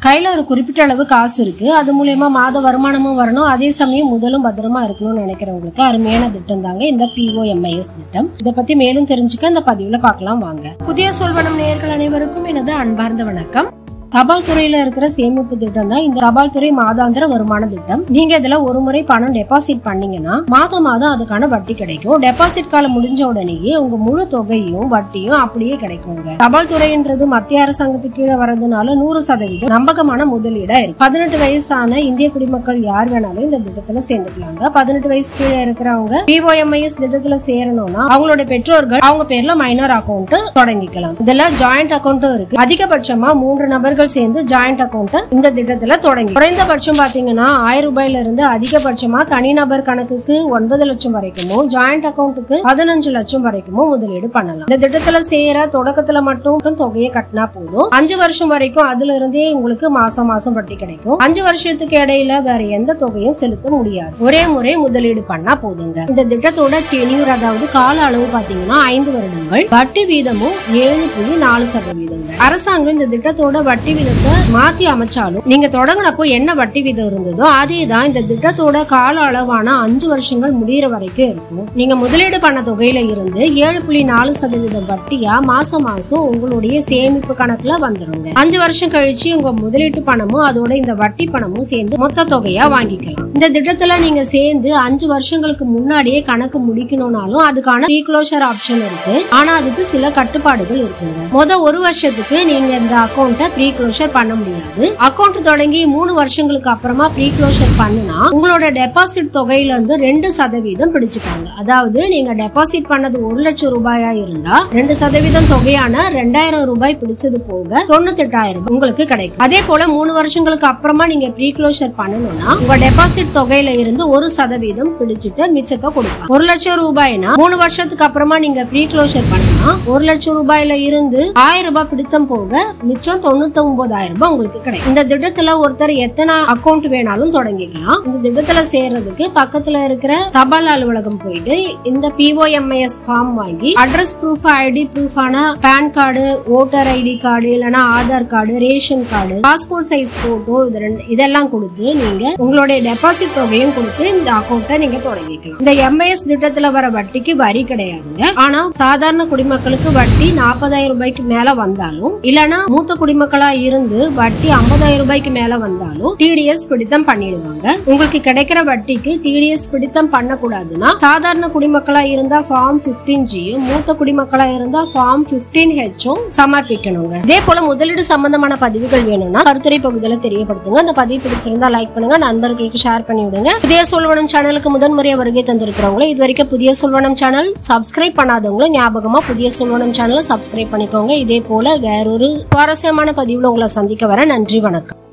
கையில ஒரு குறிப்பிட்ட அளவு காசு இருக்கு அது மூலியமா மாத வருமானமும் வரணும் அதே சமயம் முதலும் பத்திரமா இருக்கணும்னு நினைக்கிறவங்களுக்கு அருமையான திட்டம் தாங்க இந்த பிஓஎம்ஐஎஸ் திட்டம் இதை பத்தி மேலும் தெரிஞ்சுக்க இந்த பதிவுல பார்க்கலாம் வாங்க புதிய சொல்வனம் நேயர்கள் அனைவருக்கும் எனது அன்பார்ந்த வணக்கம் தபால் துறையில இருக்கிற சேமிப்பு திட்டம் தான் இந்த தபால் துறை மாதாந்திர வருமான திட்டம் நீங்க இதுல ஒரு முறை பணம் டெபாசிட் பண்ணீங்கன்னா மாதம் மாதம் அதுக்கான வட்டி கிடைக்கும் டெபாசிட் காலம் முடிஞ்ச உடனேயே உங்க முழு தொகையும் வட்டியும் அப்படியே கிடைக்குங்க தபால் துறைன்றது மத்திய அரசாங்கத்துக்கு கீழே வரதுனால நூறு சதவீதம் நம்பகமான முதலீடா இருக்கு பதினெட்டு வயசான இந்திய குடிமக்கள் யார் வேணாலும் இந்த திட்டத்துல சேர்ந்துக்கலாங்க பதினெட்டு வயசு கீழே இருக்கிறவங்க பிஓஎம்ஐஎஸ் திட்டத்துல சேரணும்னா அவங்களோட பெற்றோர்கள் அவங்க பேர்ல மைனர் அக்கௌண்ட் தொடங்கிக்கலாம் இதுல ஜாயிண்ட் அக்கௌண்ட்டும் இருக்கு அதிகபட்சமா மூன்று நபர்கள் சேர்ந்து ஜாயிண்ட் அக்கௌண்ட் இந்த திட்டத்துல தொடங்கி குறைந்தபட்சம் பாத்தீங்கன்னா ஆயிரம் ரூபாயில இருந்து அதிகபட்சமா தனிநபர் கணக்குக்கு ஒன்பது லட்சம் வரைக்குமோ ஜாயிண்ட் அக்கௌண்ட்டுக்கு பதினஞ்சு லட்சம் வரைக்குமோ முதலீடு பண்ணலாம் இந்த திட்டத்துல சேர தொடக்கத்துல மட்டும் தொகையை கட்டினா போதும் அஞ்சு வருஷம் வரைக்கும் அதுல இருந்தே உங்களுக்கு மாசம் மாசம் வட்டி கிடைக்கும் அஞ்சு வருஷத்துக்கு இடையில வேற எந்த தொகையும் செலுத்த முடியாது ஒரே முறை முதலீடு பண்ணா போதுங்க இந்த திட்டத்தோட டெனியூர் அதாவது கால அளவு பாத்தீங்கன்னா ஐந்து வருடங்கள் வட்டி வீதமும் ஏழு புள்ளி நாலு சதவீதங்க அரசாங்கம் இந்த திட்டத்தோட வட்டி வீதத்தை மாத்தி அமைச்சாலும் நீங்க தொடங்கினப்போ என்ன வட்டி வீதம் இருந்ததோ அதே தான் இந்த திட்டத்தோட கால அளவான அஞ்சு வருஷங்கள் முடியிற வரைக்கும் இருக்கும் நீங்க முதலீடு பண்ண தொகையில இருந்து ஏழு புள்ளி நாலு சதவீதம் வட்டியா மாசம் மாசம் உங்களுடைய சேமிப்பு கணக்குல வந்துருங்க அஞ்சு வருஷம் கழிச்சு உங்க முதலீட்டு பணமும் அதோட இந்த வட்டி பணமும் சேர்ந்து மொத்த தொகையா வாங்கிக்கலாம் இந்த திட்டத்துல நீங்க சேர்ந்து அஞ்சு வருஷங்களுக்கு முன்னாடியே கணக்கு முடிக்கணும்னாலும் அதுக்கான ப்ரீக்ளோஷர் ஆப்ஷன் இருக்கு ஆனா அதுக்கு சில கட்டுப்பாடுகள் இருக்குங்க முத ஒரு வருஷத்துக்கு நீங்க இந்த அக்கௌண்ட்டை ப்ரீ க்ளோஷர் பண்ண முடியாது அக்கௌண்ட் தொடங்கி மூணு வருஷங்களுக்கு அப்புறமா ப்ரீ க்ளோஷர் பண்ணுனா உங்களோட டெபாசிட் தொகையில இருந்து ரெண்டு சதவீதம் பிடிச்சுப்பாங்க அதாவது நீங்க டெபாசிட் பண்ணது ஒரு லட்சம் ரூபாயா இருந்தா ரெண்டு சதவீதம் தொகையான ரெண்டாயிரம் ரூபாய் பிடிச்சது போக தொண்ணூத்தெட்டாயிரம் உங்களுக்கு கிடைக்கும் அதே போல மூணு வருஷங்களுக்கு அப்புறமா நீங்க ப்ரீ க்ளோஷர் பண்ணணும்னா உங்க டெபாசிட் தொகையில இருந்து ஒரு சதவீதம் பிடிச்சிட்டு மிச்சத்தை கொடுப்பாங்க ஒரு லட்சம் ரூபாய்னா மூணு வருஷத்துக்கு அப்புறமா நீங்க ப்ரீ க்ளோஷர் பண்ணா ஒரு லட்சம் ரூபாயில இருந்து ஆயிரம் ரூபாய் பிடித்தம் போக மிச்சம் தொண்ணூத்தி ஒன்பதாயிரம் ரூபாய் உங்களுக்கு கிடைக்கும் இந்த திட்டத்துல ஒருத்தர் எத்தனை அக்கௌண்ட் வேணாலும் தொடங்கிக்கலாம் இந்த திட்டத்துல சேர்றதுக்கு பக்கத்துல இருக்கிற தபால் அலுவலகம் போயிட்டு இந்த பிஓஎம்ஐஎஸ் ஃபார்ம் வாங்கி அட்ரஸ் ப்ரூஃப் ஐடி ப்ரூஃபான PAN card voter ID card இல்லனா Aadhaar card ration card passport size photo இது ரெண்டு இதெல்லாம் கொடுத்து நீங்க உங்களுடைய டெபாசிட் தொகையும் கொடுத்து இந்த அக்கௌண்ட்டை நீங்க தொடங்கிக்கலாம் இந்த எம்ஐஎஸ் திட்டத்துல வர வட்டிக்கு வரி கிடையாதுங்க ஆனா சாதாரண குடிமக்களுக்கு வட்டி நாற்பதாயிரம் ரூபாய்க்கு மேல வந்தாலும் இல்லனா மூத்த குடிமக்களா இருந்து வட்டி ஐம்பதாயிரம் ரூபாய்க்கு மேல வந்தாலும் டிடிஎஸ் பிடித்தம் பண்ணிடுவாங்க உங்களுக்கு கிடைக்கிற வட்டிக்கு டிடிஎஸ் பிடித்தம் பண்ணக்கூடாதுன்னா சாதாரண குடிமக்களா இருந்தா ஃபார்ம் பிப்டீன் ஜியும் மூத்த குடிமக்களா இருந்தா ஃபார்ம் பிப்டீன் ஹெச்சும் சமர்ப்பிக்கணுங்க இதே போல முதலீடு சம்பந்தமான பதிவுகள் வேணும்னா கருத்துரை பகுதியில தெரியப்படுத்துங்க அந்த பதிவு பிடிச்சிருந்தா லைக் பண்ணுங்க நண்பர்களுக்கு ஷேர் பண்ணி விடுங்க புதிய சொல்வனம் சேனலுக்கு முதன்முறையா வருகை தந்திருக்கிறவங்களும் இது வரைக்கும் புதிய சொல்வனம் சேனல் சப்ஸ்கிரைப் பண்ணாதவங்களும் ஞாபகமா புதிய சொல்வனம் சேனலை சப்ஸ்கிரைப் பண்ணிக்கோங்க இதே போல வேறொரு சுவாரஸ்யமான பதிவுல உங்களை சந்திக்க வர நன்றி வணக்கம்